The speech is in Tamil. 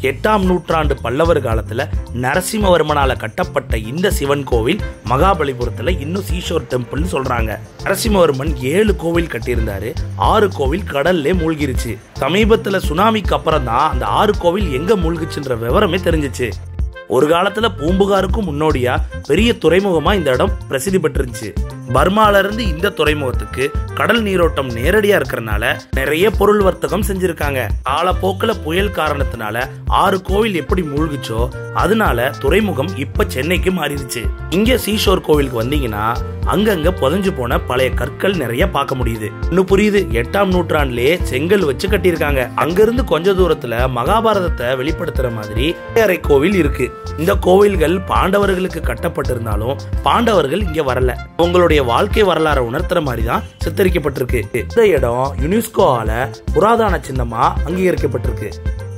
எட்டாம் நூற்றாண்டு பல்லவர் காலத்துல நரசிம்மவர்மனால கட்டப்பட்ட இந்த சிவன் கோவில் மகாபலிபுரத்துல இன்னும் சீஷோர் டெம்பிள்னு சொல்றாங்க நரசிம்மவர்மன் ஏழு கோவில் கட்டியிருந்தாரு ஆறு கோவில் கடல்ல மூழ்கிருச்சு சமீபத்துல சுனாமிக்கு அப்புறம் தான் அந்த ஆறு கோவில் எங்க மூழ்கிச்சுன்ற விவரமே தெரிஞ்சுச்சு ஒரு காலத்துல பூம்புகாருக்கும் முன்னோடியா பெரிய துறைமுகமா இந்த இடம் பிரசித்தி பெற்றிருந்துச்சு பர்மால இருந்து இந்த துறைமுகத்துக்கு கடல் நீரோட்டம் நேரடியா இருக்கறனால நிறைய பொருள் வர்த்தகம் செஞ்சிருக்காங்க காலப்போக்குல புயல் காரணத்தினால ஆறு கோவில் எப்படி மூழ்குச்சோ அதனால துறைமுகம் இப்ப சென்னைக்கு மாறிடுச்சு இங்க சீஷோர் கோவிலுக்கு வந்தீங்கன்னா அங்கங்க புதைஞ்சு போன பழைய கற்கள் நிறைய பார்க்க முடியுது இன்னும் புரியுது எட்டாம் நூற்றாண்டுலயே செங்கல் வச்சு கட்டியிருக்காங்க அங்கிருந்து கொஞ்ச தூரத்துல மகாபாரதத்தை வெளிப்படுத்துற மாதிரி அரை கோவில் இருக்கு இந்த கோவில்கள் பாண்டவர்களுக்கு கட்டப்பட்டிருந்தாலும் பாண்டவர்கள் இங்க வரல உங்களுடைய வாழ்க்கை வரலாறை உணர்த்துற மாதிரி தான் சித்தரிக்கப்பட்டிருக்கு இந்த இடம் யுனெஸ்கோவால புராதன சின்னமா அங்கீகரிக்கப்பட்டிருக்கு